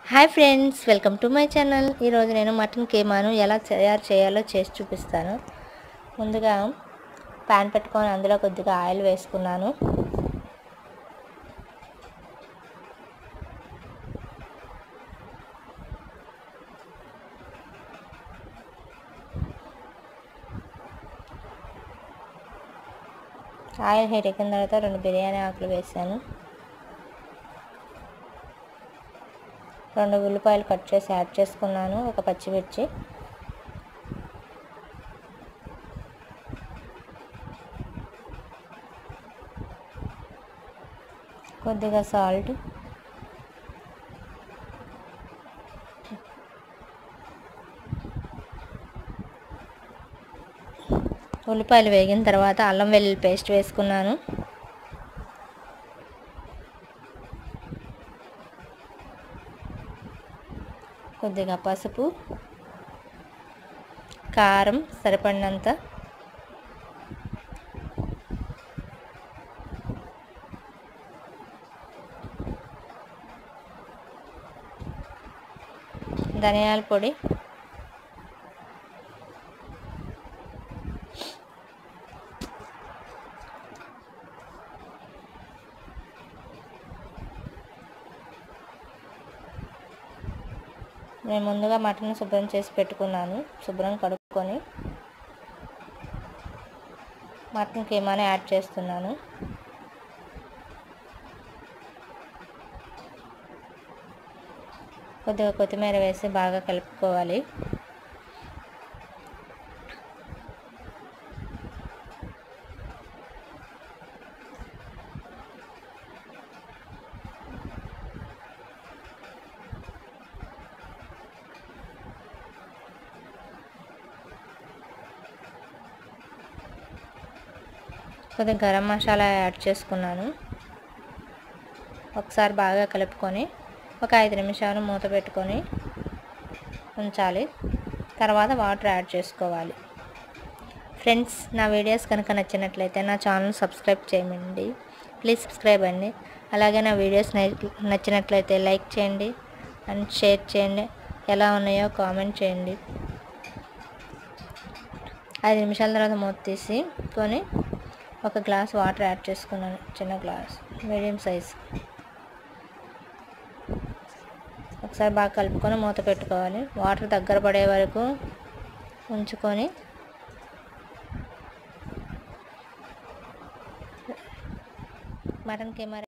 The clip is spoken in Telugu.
hi friends welcome to my channel ఈరోజు నేను మటన్ కీమాను ఎలా తయారు చేయాలో చేసి చూపిస్తాను ముందుగా ప్యాన్ పెట్టుకొని అందులో కొద్దిగా ఆయిల్ వేసుకున్నాను ఆయిల్ హీట్ ఎక్కిన తర్వాత రెండు బిర్యానీ ఆకులు వేసాను రెండు ఉల్లిపాయలు కట్ చేసి యాడ్ చేసుకున్నాను ఒక పచ్చిమిర్చి కొద్దిగా సాల్ట్ ఉల్లిపాయలు వేగిన తర్వాత అల్లం వెల్లుల్లి పేస్ట్ వేసుకున్నాను కొద్దిగా పసుపు కారం సరిపడినంత ధనియాల పొడి నేను ముందుగా మటన్ శుభ్రం చేసి పెట్టుకున్నాను శుభ్రం కడుక్కొని మటన్ కీమాని యాడ్ చేస్తున్నాను కొద్దిగా కొత్తిమీర వేసి బాగా కలుపుకోవాలి కొద్దిగా గరం మసాలా యాడ్ చేసుకున్నాను ఒకసారి బాగా కలుపుకొని ఒక ఐదు నిమిషాలు మూత పెట్టుకొని ఉంచాలి తర్వాత వాటర్ యాడ్ చేసుకోవాలి ఫ్రెండ్స్ నా వీడియోస్ కనుక నచ్చినట్లయితే నా ఛానల్ సబ్స్క్రైబ్ చేయండి ప్లీజ్ సబ్స్క్రైబ్ అండి అలాగే నా వీడియోస్ నచ్చినట్లయితే లైక్ చేయండి అండ్ షేర్ చేయండి ఎలా ఉన్నాయో కామెంట్ చేయండి ఐదు నిమిషాల తర్వాత మూత తీసి కొని ఒక గ్లాస్ వాటర్ యాడ్ చేసుకున్నాను చిన్న గ్లాస్ మీడియం సైజ్ ఒకసారి బాగా కలుపుకొని మూత పెట్టుకోవాలి వాటర్ దగ్గర పడే వరకు ఉంచుకొని మటన్ కెమెరా